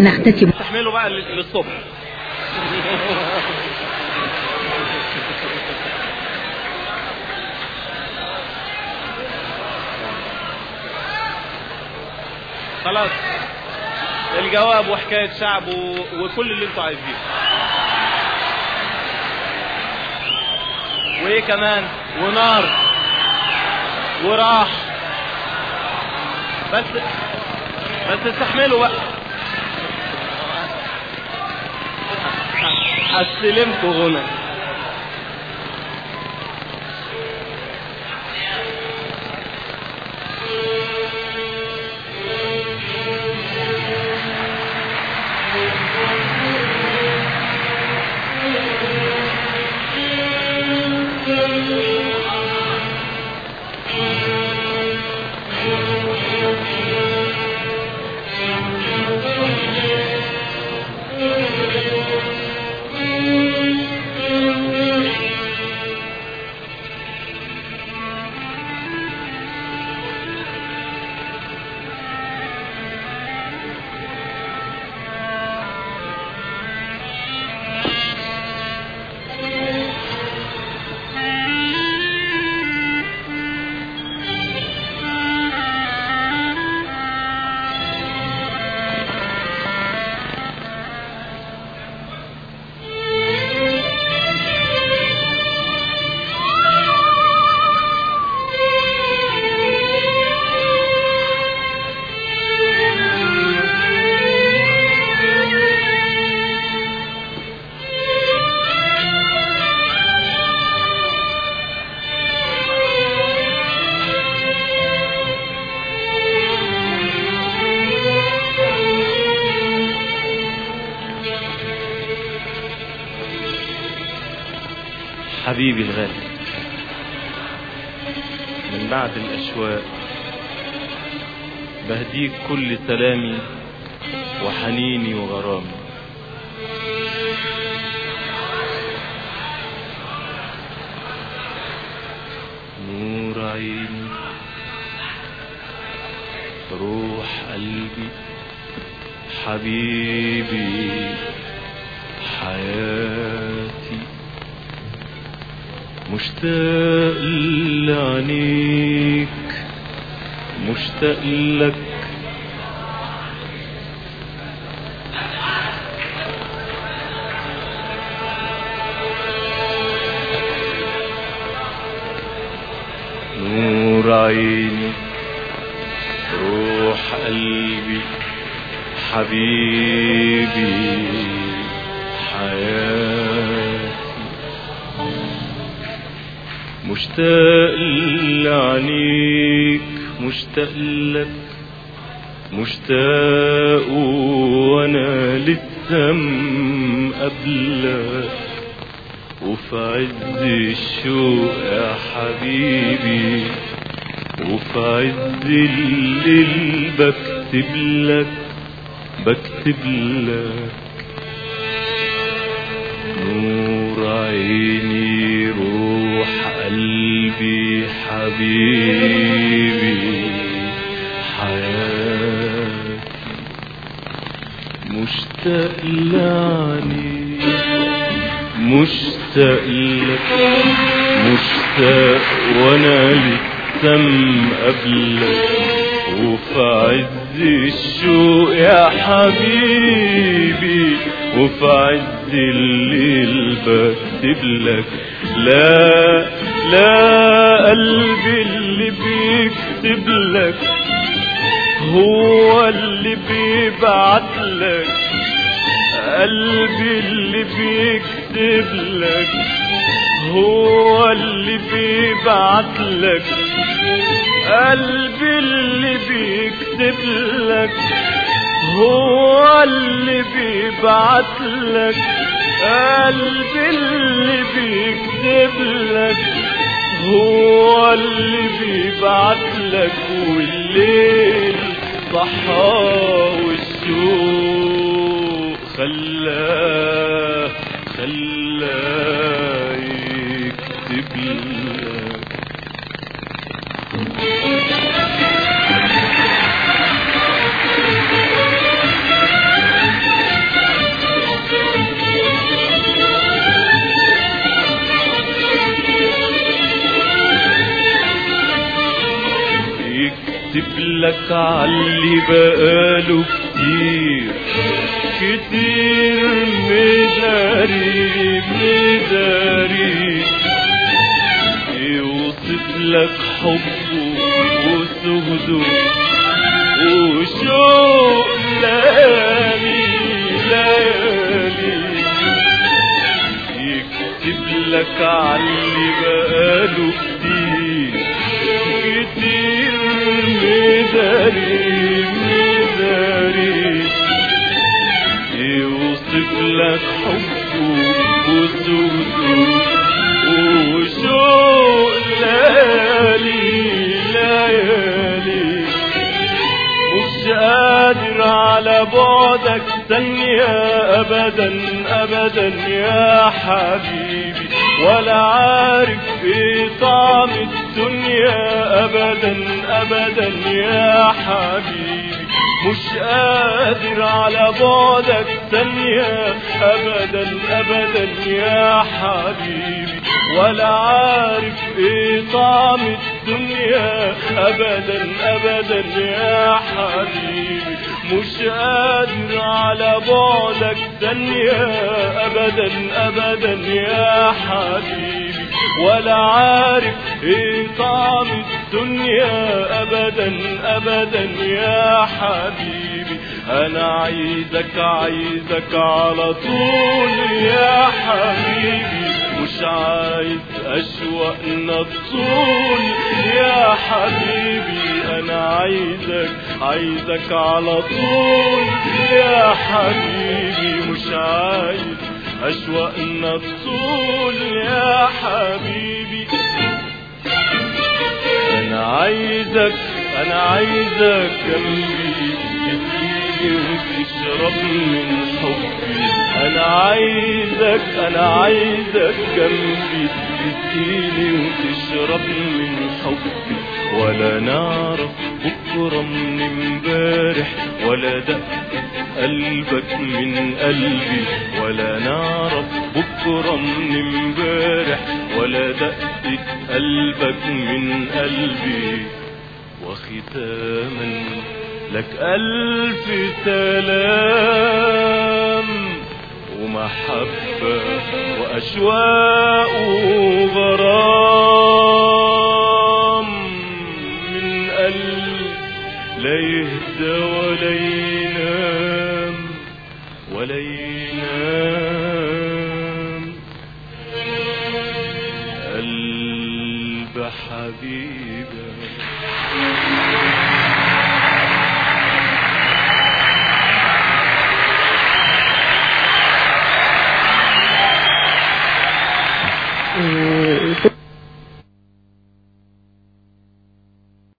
نختتم تحمله بقى لل- للصبح خلاص الجواب وحكاية شعب و... وكل اللي انتوا عايزينه وايه كمان ونار وراح بس بس استحملوا بقى استلمكوا غنى حبيبي الغالي من بعد الأشواق بهديك كل سلامي وحنيني وغرامي نور عيني روح قلبي حبيبي حياتي مشتاق لعينيك مشتاق لك نور عيني روح قلبي حبيبي حياتي مشتاق لعينيك مشتاق لك مشتاق وانا لسه قبلك وفي عز الشوق يا حبيبي وفي عز الليل بكتب لك بكتب لك نور عيني روح قلبي حبيبي حياتي مشتاق لعنيك مشتاق لك مشتاق وانا للسم قبلك وفي عز الشوق يا حبيبي وفي عز الليل بكتب لك لا لا قلبي اللي بيكتب لك هو اللي بيبعت لك قلبي اللي بيكتب لك هو اللي بيبعت لك قلبي اللي بيكتب لك هو اللي بيبعت لك قلبي اللي بيكتب لك هو اللي بيبعت لك والليل صحى والشوق خلاه خلاه يكتب لك لك عاللي بقاله كتير كتير مداري مداري يوصف لك حبه وسهده وشوق ليالي ليالي يكتب لك عاللي بقاله كتير كتير مداري مداري يوصف لك حبه وسوده وشوق ليالي ليالي مش قادر على بعدك ثانية أبدا أبدا يا حبيبي ولا عارف ايه طعم الدنيا أبدا أبدا يا حبيبي مش قادر على بعدك ثانية أبدا أبدا يا حبيبي ولا عارف ايه طعم الدنيا أبدا أبدا يا حبيبي مش قادر على بعدك ثانية أبدا أبدا يا حبيبي ولا عارف ايه طعم الدنيا أبدا أبدا يا حبيبي أنا عايزك عايزك على طول يا حبيبي مش عايز أشوقنا الطول يا حبيبي أنا عايزك عايزك على طول يا حبيبي مش عايز أشوقنا الطول يا حبيبي أنا عايزك أنا عايزك جنبي تديني وتشرب من حبي أنا عايزك أنا عايزك جنبي تديني وتشرب من حبي ولا نعرف بكرة من امبارح ولا دقة قلبك من قلبي ولا نعرف بكرة من امبارح ولا دقة قلبك من قلبي وختاما لك ألف سلام ومحبة وأشواق وغرام من قلب لا يهدى ولا ينام ولا ينام قلب حبيبك Mm.